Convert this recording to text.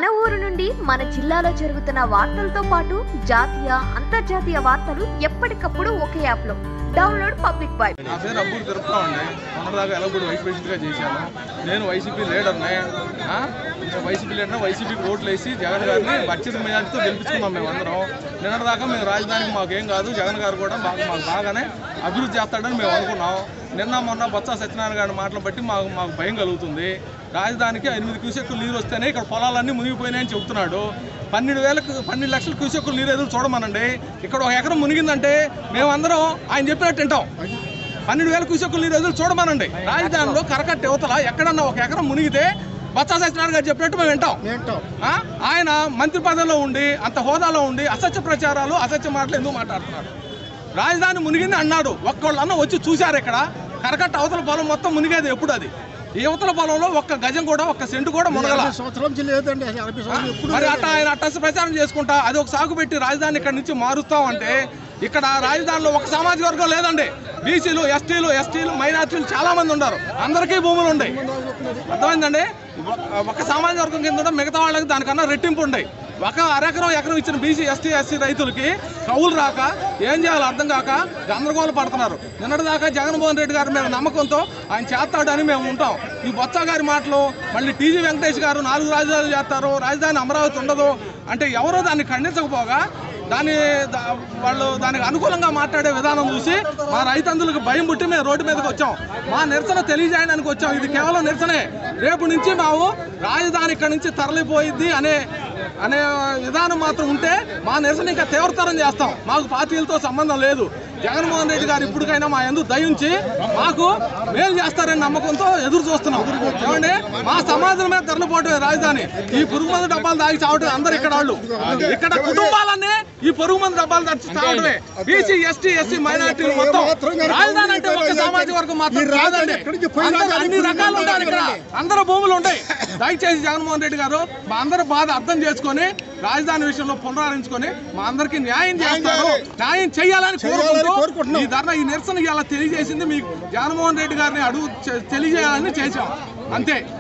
మన ఊరు నుండి మన జిల్లాలో జరుగుతున్న వార్తలతో పాటు జాతీయ అంతర్జాతీయ వార్తలు ఎప్పటికప్పుడు ఒకే యాప్ లో డౌన్లోడ్ పబ్లిక్ బాయ్ నా పేరు అబ్బూరు తిరుపతి అండి మొన్నదాకా ఎలగూడు వైస్ ప్రెసిడెంట్గా చేశాను నేను వైసీపీ లీడర్ని ఆ? వైసీపీ లీడర్ని వైసీపీకి ఓట్లు వేసి జగన్ గారిని అత్యధిక మెజార్టీతో గెలిపించుకున్నాం మేము అందరం నిన్నటిదాకా మేము రాజధానికి మాకేం కాదు జగన్ గారు కూడా బాగా మాకు బాగానే అభివృద్ధి చేస్తాడని మేము అనుకున్నాం నిన్న మొన్న బొత్స సత్యనారాయణ గారి మాటలు బట్టి మాకు మాకు భయం కలుగుతుంది రాజధానికి ఎనిమిది క్యూసెక్కులు నీరు వస్తేనే ఇక్కడ పొలాలన్నీ మునిగిపోయినాయని చెబుతున్నాడు పన్నెండు వేలకు పన్నెండు లక్షల క్యూసెక్కులు నీరు ఎదురు చూడమనండి ఇక్కడ ఒక ఎకరం మునిగిందంటే మేమందరం ఆయన చెప్పినట్టు వింటాం పన్నెండు వేల క్యూసెక్కులు నీరు ఎదురు చూడమనండి రాజధానిలో కరకట్ట యువతల ఎక్కడన్నా ఒక ఎకరం మునిగితే బొత్స సత్యనారాయణ గారు చెప్పినట్టు మేము వింటాం ఆ? ఆయన మంత్రి పదవిలో ఉండి అంత హోదాలో ఉండి అసత్య ప్రచారాలు అసత్య మాటలు ఎందుకు మాట్లాడుతున్నాడు రాజధాని మునిగింది అన్నాడు ఒక్కళ్ళన్న వచ్చి చూశారు ఇక్కడ కరకట్ట అవతల పొలం మొత్తం మునిగేది ఎప్పుడు అది ఈ అవతల పొలంలో ఒక్క గజం కూడా ఒక్క సెంటు కూడా మునగల యాభై సంవత్సరాల నుంచి లేదండి అసలు యాభై సంవత్సరాలు ఎప్పుడు మరి అట్లా ఆయన అట్టస ప్రచారం చేసుకుంటా అది ఒక సాగు పెట్టి రాజధాని ఇక్కడ నుంచి మారుస్తామంటే ఇక్కడ రాజధానిలో ఒక సామాజిక వర్గం లేదండి బీసీలు ఎస్టీలు ఎస్టీలు మైనార్టీలు చాలా మంది ఉన్నారు అందరికీ భూములు ఉన్నాయి అర్థమైందండి ఒక- ఒక సామాజిక వర్గం కింద ఉన్న మిగతా వాళ్ళకి దానికన్నా రెట్టింపు ఉన్నాయి ఒక అరెకరం ఎకరం ఇచ్చిన బీసీ ఎస్టీ ఎస్సీ రైతులకి కవులు రాక ఏం చేయాలో అర్థం కాక గందరగోళం పడుతున్నారు నిన్నటిదాకా జగన్మోహన్ రెడ్డి గారి మీద నమ్మకంతో ఆయన చేస్తాడని మేము ఉంటాం ఈ బొత్స గారి మాటలు మళ్ళీ టీజీ వెంకటేష్ గారు నాలుగు రాజధానులు చేస్తారు రాజధాని అమరావతి ఉండదు అంటే ఎవరో దాన్ని ఖండించకపోగా దాని దా- వాళ్ళు దానికి అనుకూలంగా మాట్లాడే విధానం చూసి మా రైతందులకు భయం పుట్టి మేము రోడ్డు మీదకి వచ్చాం మా నిరసన తెలియజేయడానికి వచ్చాం ఇది కేవలం నిరసనే రేపు నుంచి మావు రాజధాని ఇక్కడి నుంచి తరలిపోయిద్ది అనే అనే విధానం మాత్రం ఉంటే మా నిరసన ఇంకా తీవ్రతరం చేస్తాం మాకు పార్టీలతో సంబంధం లేదు జగన్మోహన్ రెడ్డి గారు ఇప్పటికైనా మా ఎందుకు దయించి మాకు మేలు చేస్తారని నమ్మకంతో ఎదురు చూస్తున్నాం ఏమండి మా సమాజం మీద తరలిపోవటమే రాజధాని ఈ పురుగు మందు డబ్బాలు తాగి చావటం అందరు ఇక్కడ వాళ్ళు ఇక్కడ కుటుంబాలన్నీ ఈ పొరుగు మంది డబ్బాలు తెచ్చి చావటమే బీసీ ఎస్టీ ఎస్సీ మైనార్టీలు మొత్తం రాజధాని అంటే ఒక సామాజిక వర్గం మాత్రం కాదండి అందరూ అన్ని రకాలు ఉంటారు ఇక్కడ అందరూ భూములు ఉంటాయి దయచేసి జగన్మోహన్ రెడ్డి గారు మా అందరి బాధ అర్థం చేసుకొని రాజధాని విషయంలో పునరాలించుకొని మా అందరికి న్యాయం చేస్తారు న్యాయం చేయాలని కోరుకుంటూ కోరుకుంటున్నాం. ఈ ధర్నా ఈ నిరసన ఇలా తెలియజేసింది మీకు జగన్మోహన్ రెడ్డి గారిని అడుగు చె- తెలియజేయాలని చేశాం అంతే